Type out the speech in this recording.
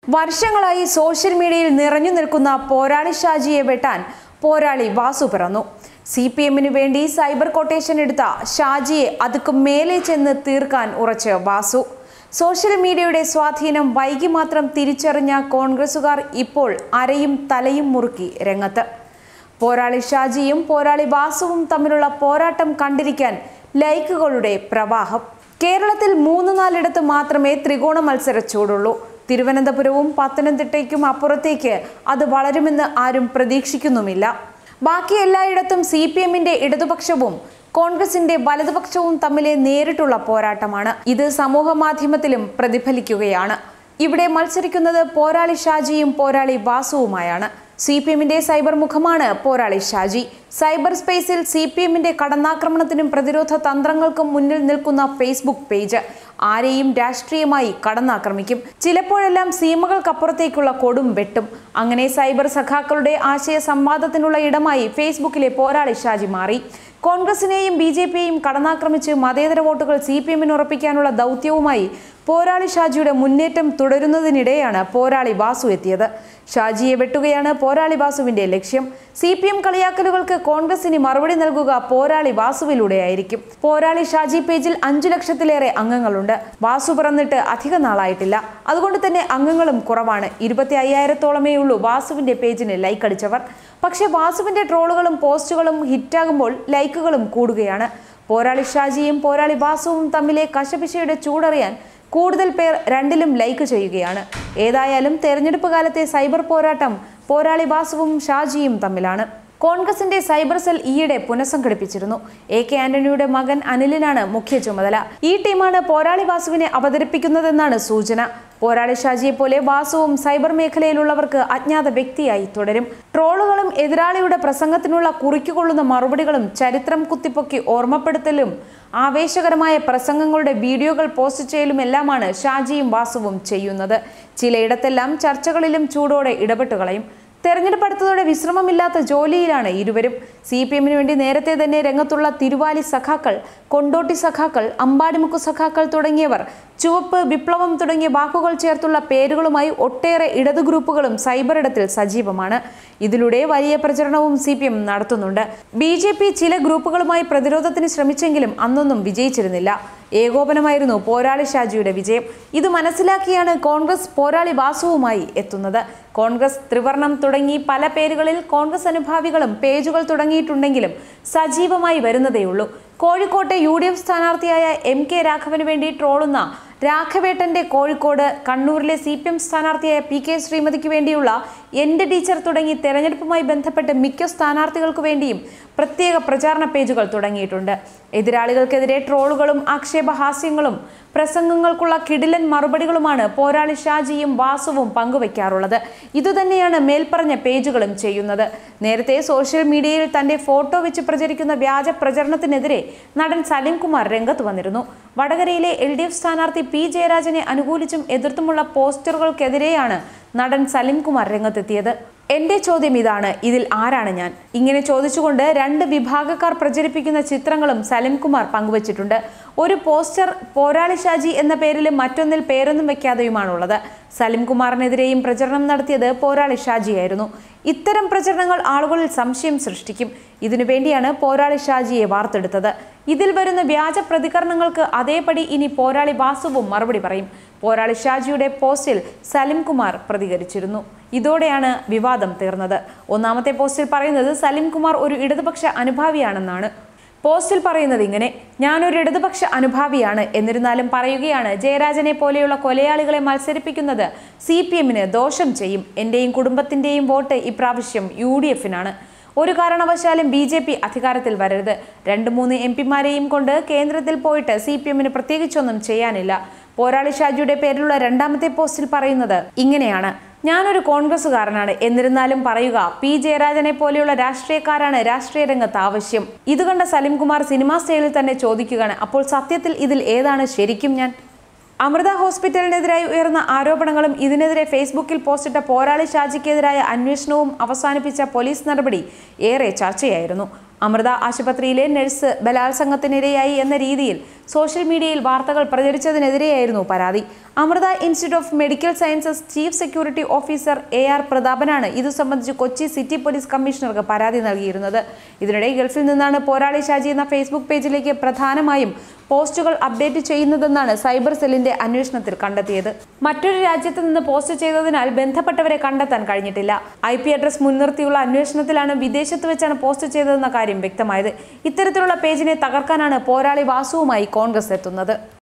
വർഷങ്ങളായി സോഷ്യൽ മീഡിയയിൽ നിറഞ്ഞു നിൽക്കുന്ന പോരാളി ഷാജിയെ വെട്ടാൻ പോരാളി വാസു പിറന്നു സി പി എമ്മിനു വേണ്ടി സൈബർ കൊട്ടേഷൻ എടുത്ത ഷാജിയെ അതുക്കും മേലെ ചെന്ന് തീർക്കാൻ ഉറച്ച് വാസു സോഷ്യൽ മീഡിയയുടെ സ്വാധീനം വൈകി മാത്രം തിരിച്ചറിഞ്ഞ കോൺഗ്രസുകാർ ഇപ്പോൾ അരയും തലയും മുറുക്കി രംഗത്ത് പോരാളി ഷാജിയും പോരാളി വാസുവും തമ്മിലുള്ള പോരാട്ടം കണ്ടിരിക്കാൻ ലൈക്കുകളുടെ പ്രവാഹം കേരളത്തിൽ മൂന്ന് നാലിടത്ത് മാത്രമേ ത്രികോണ മത്സര ചൂടുള്ളൂ തിരുവനന്തപുരവും പത്തനംതിട്ടയ്ക്കും അപ്പുറത്തേക്ക് അത് വളരുമെന്ന് ആരും പ്രതീക്ഷിക്കുന്നുമില്ല ബാക്കി എല്ലായിടത്തും സി പി എമ്മിന്റെ ഇടതുപക്ഷവും കോൺഗ്രസിന്റെ വലതുപക്ഷവും തമ്മിലെ നേരിട്ടുള്ള പോരാട്ടമാണ് ഇത് സമൂഹ മാധ്യമത്തിലും പ്രതിഫലിക്കുകയാണ് ഇവിടെ മത്സരിക്കുന്നത് പോരാളി ഷാജിയും പോരാളി വാസുവുമായാണ് സി പി എമ്മിന്റെ സൈബർ മുഖമാണ് പോരാളി ഷാജി സൈബർ സ്പേസിൽ സി പി എമ്മിന്റെ കടന്നാക്രമണത്തിനും പ്രതിരോധ തന്ത്രങ്ങൾക്കും മുന്നിൽ നിൽക്കുന്ന ഫേസ്ബുക്ക് പേജ് ആരെയും രാഷ്ട്രീയമായി കടന്നാക്രമിക്കും ചിലപ്പോഴെല്ലാം സീമകൾക്കപ്പുറത്തേക്കുള്ള കൊടും വെട്ടും അങ്ങനെ സൈബർ സഖാക്കളുടെ ആശയ സംവാദത്തിനുള്ള ഇടമായി ഫേസ്ബുക്കിലെ പോരാളി ഷാജി മാറി കോൺഗ്രസിനെയും ബി ജെ പിയെയും കടന്നാക്രമിച്ച് മതേതര വോട്ടുകൾ സി പി എമ്മിന് ഉറപ്പിക്കാനുള്ള ദൗത്യവുമായി പോരാളി ഷാജിയുടെ മുന്നേറ്റം തുടരുന്നതിനിടെയാണ് പോരാളി വാസു എത്തിയത് ഷാജിയെ വെട്ടുകയാണ് പോരാളി വാസുവിന്റെ ലക്ഷ്യം സി പി എം കളിയാക്കലുകൾക്ക് കോൺഗ്രസിന് മറുപടി നൽകുക പോരാളി വാസുവിലൂടെയായിരിക്കും പോരാളി ഷാജി പേജിൽ അഞ്ചു ലക്ഷത്തിലേറെ അംഗങ്ങളുണ്ട് വാസു പിറന്നിട്ട് അധിക നാളായിട്ടില്ല അതുകൊണ്ട് തന്നെ അംഗങ്ങളും കുറവാണ് ഇരുപത്തി അയ്യായിരത്തോളമേ ഉള്ളൂ വാസുവിന്റെ പേജിന് ലൈക്ക് അടിച്ചവർ പക്ഷേ വാസുവിന്റെ ട്രോളുകളും പോസ്റ്റുകളും ഹിറ്റാകുമ്പോൾ ലൈക്കുകളും കൂടുകയാണ് പോരാളി ഷാജിയും പോരാളി വാസുവും തമ്മിലെ കശപിശയുടെ ചൂടറിയാൻ കൂടുതൽ പേർ രണ്ടിലും ലൈക്ക് ചെയ്യുകയാണ് ഏതായാലും തെരഞ്ഞെടുപ്പ് കാലത്തെ സൈബർ പോരാട്ടം പോരാളി വാസുവും ഷാജിയും തമ്മിലാണ് കോൺഗ്രസിന്റെ സൈബർ സെൽ ഈയിടെ പുനഃസംഘടിപ്പിച്ചിരുന്നു എ കെ ആന്റണിയുടെ മകൻ അനിലിനാണ് മുഖ്യ ചുമതല ഈ ടീമാണ് പോരാളി വാസുവിനെ അവതരിപ്പിക്കുന്നതെന്നാണ് സൂചന പോരാളി ഷാജിയെ പോലെ വാസുവും സൈബർ മേഖലയിലുള്ളവർക്ക് അജ്ഞാത വ്യക്തിയായി തുടരും ട്രോളുകളും എതിരാളിയുടെ പ്രസംഗത്തിനുള്ള കുറിക്കുകൊള്ളുന്ന മറുപടികളും ചരിത്രം കുത്തിപ്പൊക്കി ഓർമ്മപ്പെടുത്തലും ആവേശകരമായ പ്രസംഗങ്ങളുടെ വീഡിയോകൾ പോസ്റ്റ് ചെയ്യലുമെല്ലാമാണ് ഷാജിയും വാസുവും ചെയ്യുന്നത് ചിലയിടത്തെല്ലാം ചർച്ചകളിലും ചൂടോടെ ഇടപെട്ടു കളയും തെരഞ്ഞെടുപ്പ് അടുത്തതോടെ വിശ്രമമില്ലാത്ത ജോലിയിലാണ് ഇരുവരും സി പി എമ്മിന് വേണ്ടി നേരത്തെ തന്നെ രംഗത്തുള്ള തിരുവാലി സഖാക്കൾ കൊണ്ടോട്ടി സഖാക്കൾ അമ്പാടിമുക്ക് സഖാക്കൾ തുടങ്ങിയവർ ചുവപ്പ് വിപ്ലവം തുടങ്ങിയ വാക്കുകൾ ചേർത്തുള്ള പേരുകളുമായി ഒട്ടേറെ ഇടതു ഗ്രൂപ്പുകളും സൈബർ ഇടത്തിൽ സജീവമാണ് ഇതിലൂടെ വലിയ പ്രചരണവും സി പി എം നടത്തുന്നുണ്ട് ബി ജെ പി ചില ഗ്രൂപ്പുകളുമായി പ്രതിരോധത്തിന് ശ്രമിച്ചെങ്കിലും അന്നൊന്നും വിജയിച്ചിരുന്നില്ല ഏകോപനമായിരുന്നു പോരാളി ഷാജിയുടെ വിജയം ഇത് മനസ്സിലാക്കിയാണ് കോൺഗ്രസ് പോരാളി വാസുവുമായി എത്തുന്നത് കോൺഗ്രസ് ത്രിവർണം തുടങ്ങി പല പേരുകളിൽ കോൺഗ്രസ് അനുഭാവികളും പേജുകൾ തുടങ്ങിയിട്ടുണ്ടെങ്കിലും സജീവമായി വരുന്നതേയുള്ളൂ കോഴിക്കോട്ടെ യു ഡി എഫ് സ്ഥാനാർത്ഥിയായ എം കെ രാഘവന് വേണ്ടി ട്രോളുന്ന രാഘവേട്ടന്റെ കോഴിക്കോട് കണ്ണൂരിലെ സി പി എം സ്ഥാനാർത്ഥിയായ പി കെ ശ്രീമതിക്ക് വേണ്ടിയുള്ള എന്റെ ടീച്ചർ തുടങ്ങി തെരഞ്ഞെടുപ്പുമായി ബന്ധപ്പെട്ട് മിക്ക സ്ഥാനാർത്ഥികൾക്ക് വേണ്ടിയും പ്രത്യേക പ്രചാരണ പേജുകൾ തുടങ്ങിയിട്ടുണ്ട് എതിരാളികൾക്കെതിരെ ട്രോളുകളും ആക്ഷേപഹാസ്യങ്ങളും പ്രസംഗങ്ങൾക്കുള്ള കിടിലൻ മറുപടികളുമാണ് പോരാളി ഷാജിയും വാസുവും പങ്കുവയ്ക്കാറുള്ളത് ഇതുതന്നെയാണ് മേൽപ്പറഞ്ഞ പേജുകളും ചെയ്യുന്നത് നേരത്തെ സോഷ്യൽ മീഡിയയിൽ തന്റെ ഫോട്ടോ വെച്ച് പ്രചരിക്കുന്ന വ്യാജ പ്രചരണത്തിനെതിരെ നടൻ സലിംകുമാർ രംഗത്ത് വന്നിരുന്നു വടകരയിലെ എൽ ഡി എഫ് സ്ഥാനാർത്ഥി പി ജയരാജനെ അനുകൂലിച്ചും എതിർത്തുമുള്ള പോസ്റ്ററുകൾക്കെതിരെയാണ് നടൻ സലിംകുമാർ രംഗത്തെത്തിയത് എന്റെ ചോദ്യം ഇതാണ് ഇതിൽ ആരാണ് ഞാൻ ഇങ്ങനെ ചോദിച്ചുകൊണ്ട് രണ്ട് വിഭാഗക്കാർ പ്രചരിപ്പിക്കുന്ന ചിത്രങ്ങളും സലിംകുമാർ പങ്കുവച്ചിട്ടുണ്ട് ഒരു പോസ്റ്റർ പോരാളി ഷാജി എന്ന പേരിലും മറ്റൊന്നിൽ പേരൊന്നും വെക്കാതെയുമാണുള്ളത് സലിംകുമാറിനെതിരെയും പ്രചരണം നടത്തിയത് പോരാളി ഷാജിയായിരുന്നു ഇത്തരം പ്രചരണങ്ങൾ ആളുകളിൽ സംശയം സൃഷ്ടിക്കും ഇതിനുവേണ്ടിയാണ് പോരാളി ഷാജിയെ വാർത്തെടുത്തത് ഇതിൽ വരുന്ന വ്യാജ പ്രതികരണങ്ങൾക്ക് അതേപടി ഇനി പോരാളി വാസുവും മറുപടി പറയും പോരാളി ഷാജിയുടെ പോസ്റ്റിൽ സലിംകുമാർ പ്രതികരിച്ചിരുന്നു ഇതോടെയാണ് വിവാദം തീർന്നത് ഒന്നാമത്തെ പോസ്റ്റിൽ പറയുന്നത് സലിംകുമാർ ഒരു ഇടതുപക്ഷ അനുഭാവിയാണെന്നാണ് പോസ്റ്റിൽ പറയുന്നത് ഇങ്ങനെ ഞാനൊരു ഇടതുപക്ഷ അനുഭാവിയാണ് എന്നിരുന്നാലും പറയുകയാണ് ജയരാജനെ പോലെയുള്ള കൊലയാളികളെ മത്സരിപ്പിക്കുന്നത് സി പി എമ്മിന് ദോഷം ചെയ്യും എൻ്റെയും കുടുംബത്തിൻ്റെയും വോട്ട് ഇപ്രാവശ്യം യു ഡി എഫിനാണ് ഒരു കാരണവശാലും ബി ജെ പി അധികാരത്തിൽ വരരുത് രണ്ട് മൂന്ന് എം പിമാരെയും കൊണ്ട് കേന്ദ്രത്തിൽ പോയിട്ട് സി പി എമ്മിന് പ്രത്യേകിച്ചൊന്നും ചെയ്യാനില്ല പോരാളി ഷാജിയുടെ പേരിലുള്ള രണ്ടാമത്തെ പോസ്റ്റിൽ പറയുന്നത് ഇങ്ങനെയാണ് ഞാനൊരു കോൺഗ്രസ്സുകാരനാണ് എന്നിരുന്നാലും പറയുക പി ജയരാജനെ പോലെയുള്ള രാഷ്ട്രീയക്കാരാണ് രാഷ്ട്രീയ രംഗത്ത് ആവശ്യം ഇത് കണ്ട സലിംകുമാർ സിനിമാ സ്റ്റൈലിൽ തന്നെ ചോദിക്കുകയാണ് അപ്പോൾ സത്യത്തിൽ ഇതിൽ ഏതാണ് ശരിക്കും ഞാൻ അമൃത ഹോസ്പിറ്റലിനെതിരായി ഉയർന്ന ആരോപണങ്ങളും ഇതിനെതിരെ ഫേസ്ബുക്കിൽ പോസ്റ്റിട്ട പോരാളി ഷാജിക്കെതിരായ അന്വേഷണവും അവസാനിപ്പിച്ച പോലീസ് നടപടി ഏറെ ചർച്ചയായിരുന്നു അമൃത ആശുപത്രിയിലെ നഴ്സ് ബലാത്സംഗത്തിനിരയായി എന്ന രീതിയിൽ സോഷ്യൽ മീഡിയയിൽ വാർത്തകൾ പ്രചരിച്ചതിനെതിരെയായിരുന്നു പരാതി Amrita institute of medical sciences chief security officer A R പ്രതാപനാണ് ഇതു സംബന്ധിച്ച് കൊച്ചി സിറ്റി പോലീസ് കമ്മീഷണർക്ക് പരാതി നൽകിയിരുന്നത് ഇതിനിടെ ഗൾഫിൽ നിന്നാണ് പോരാളി ഷാജി എന്ന ഫേസ്ബുക്ക് പേജിലേക്ക് പ്രധാനമായും പോസ്റ്റുകൾ അപ്ഡേറ്റ് ചെയ്യുന്നതെന്നാണ് സൈബർ സെല്ലിന്റെ അന്വേഷണത്തിൽ കണ്ടെത്തിയത് മറ്റൊരു രാജ്യത്ത് നിന്ന് പോസ്റ്റ് ചെയ്തതിനാൽ ബന്ധപ്പെട്ടവരെ കണ്ടെത്താൻ കഴിഞ്ഞിട്ടില്ല ഐ പി അഡ്രസ് മുൻനിർത്തിയുള്ള അന്വേഷണത്തിലാണ് വിദേശത്ത് വെച്ചാണ് പോസ്റ്റ് ചെയ്തതെന്ന കാര്യം വ്യക്തമായത് ഇത്തരത്തിലുള്ള പേജിനെ തകർക്കാനാണ് പോരാളി വാസുവുമായി കോൺഗ്രസ് എത്തുന്നത്